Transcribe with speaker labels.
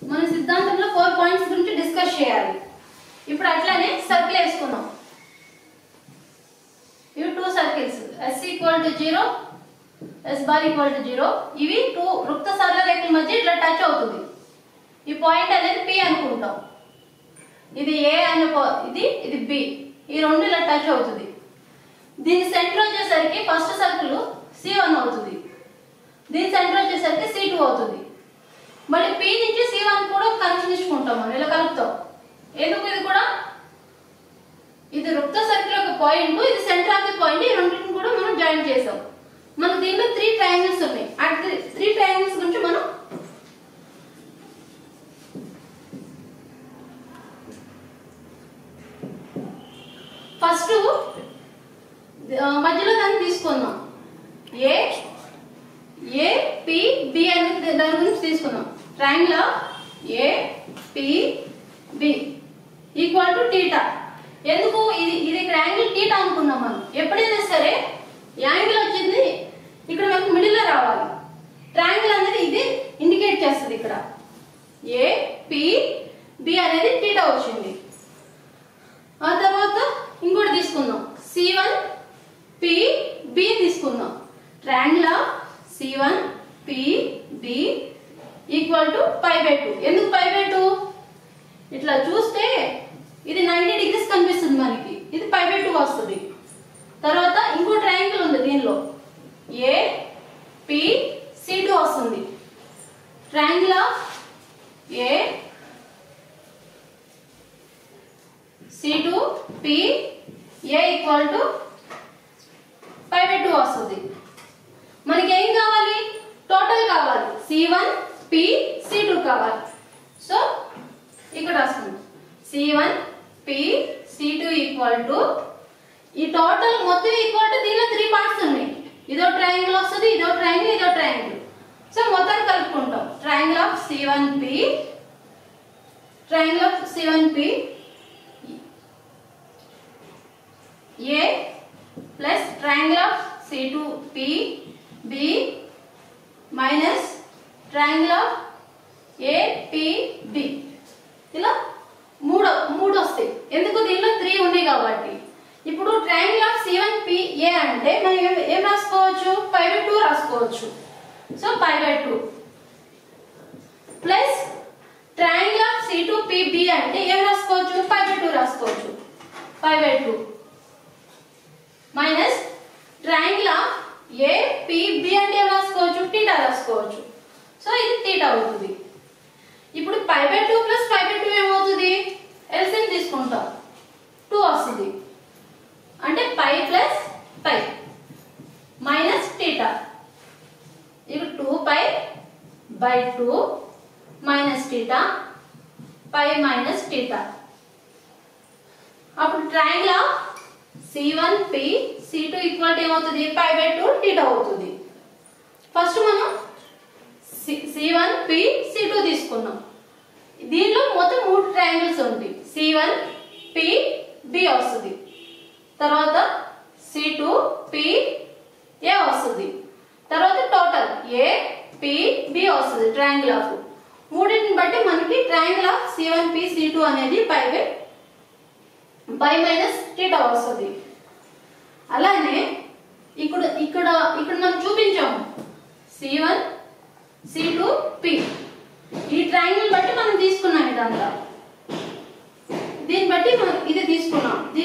Speaker 1: మన సిద్ధాంతంలో four points గురించి డిస్కస్ చేయాలి ఇప్పుడు అట్లానే సర్కిల్ వేసుకుందాం ఇవి two circles S equal to zero S bar equal to zero ఇవి టూ వృత్త సరళ రేఖల మధ్య ఇట్లా టచ్ అవుతుంది ఈ పాయింట్ అనేది పి అనుకుంటాం ఇది ఏ అనే పా- ఇది ఇది బి ఈ రెండు ఇలా టచ్ అవుతుంది దీని సెంటర్ వచ్చేసరికి ఫస్ట్ సర్కిల్ సి వన్ అవుతుంది దీని సెంటర్ వచ్చేసరికి సి టూ అవుతుంది మళ్ళీ పి నుంచి సి వన్ కూడా కనెక్షన్ ఇచ్చుకుంటాం మనం ఇలా కలుపుతాం ఎందుకు ఇది కూడా ఇది వృత్త సర్కిల్ ఒక పాయింట్ ఇది సెంటర్ ఆఫ్ ది పాయింట్ ఈ రెండింటిని కూడా మనం జాయిన్ చేసాం మనకు దీనిలో త్రీ ట్రయాంగిల్స్ ఉన్నాయి ఆ త్రీ ట్రయాంగిల్స్ గురించి మనం ఫస్ట్ మధ్యలో దాన్ని తీసుకుందాం ఏ ఏ పి బి అనేది దాని గురించి తీసుకుందాం triangle A P B equal to theta ఎందుకు ఇది ఇది ఇక్కడ యాంగిల్ టీటా అనుకున్నాం మనం ఎప్పుడైనా సరే యాంగిల్ వచ్చింది ఇక్కడ మనకు మిడిల్ లో రావాలి ట్రయాంగిల్ అనేది ఇది ఇండికేట్ చేస్తుంది ఇక్కడ ఏ పి బి అనేది టీటా వచ్చింది ఆ తర్వాత ఇంకోటి తీసుకుందాం సి వన్ పి బి తీసుకుందాం triangle C one P B equal to pi by two ఎందుకు పై బై టూ ఇట్లా చూస్తే ఇది నైంటీ డిగ్రీస్ కనిపిస్తుంది మనకి ఇది పై బై టూ వస్తుంది తర్వాత ఇంకో ట్రయాంగిల్ ఉంది దీనిలో ఏ పి సి టూ వస్తుంది triangle of A C two P A equal to pi by two వస్తుంది మనకి ఏం కావాలి టోటల్ కావాలి C one P C two కావాలి సో ఇక్కడ రాసుకుందాం C one P C two equal to ఈ టోటల్ మొత్తం ఈక్వల్ టు దీనిలో త్రీ పార్ట్స్ ఉన్నాయి ఇదో ట్రయాంగిల్ వస్తుంది ఇదో ట్రయాంగిల్ ఇదో ట్రయాంగిల్ సో మొత్తాన్ని కలుపుకుంటాం triangle of C one P triangle of C one P A plus triangle of C two P B minus triangle of A P B ఇలా మూడు మూడు వస్తాయి ఎందుకు దీనిలో త్రీ ఉన్నాయి కాబట్టి ఇప్పుడు triangle of C one P A అంటే మనం ఏం- ఏం రాసుకోవచ్చు పై బై టూ రాసుకోవచ్చు so pi by two plus triangle of C two P B అంటే ఏం రాసుకోవచ్చు పై బై టూ రాసుకోవచ్చు pi by two minus triangle of A P B అంటే ఏం రాసుకోవచ్చు టీటా రాసుకోవచ్చు సో ఇది టీటా అవుతుంది ఇప్పుడు pi by two plus pi by two ఏమవుతుంది ఎల్సిఎం తీసుకుంటాం టూ వస్తుంది అంటే pi plus pi minus theta ఇప్పుడు two pi by two minus theta pi minus theta అప్పుడు triangle of C one P C two equal ఏమవుతుంది pi by two theta అవుతుంది first మనం C one P C two తీసుకున్నాం దీనిలో మొత్తం మూడు triangles ఉంటాయి సి వన్ పి బి వస్తుంది తర్వాత సి టూ పి ఏ వస్తుంది తర్వాత టోటల్ ఏ పి బి వస్తుంది ట్రయాంగిల్ ఆఫ్ మూడింటిని బట్టి మనకి triangle of C one P C two అనేది pi by pi minus theta వస్తుంది అలానే ఇక్కడ ఇక్కడ ఇక్కడ మనం చూపించాము C one C two P ఈ ట్రయాంగిల్ బట్టి మనం తీసుకున్నాం ఇదంతా దీన్ని బట్టి మనం ఇది తీసుకున్నాం దీని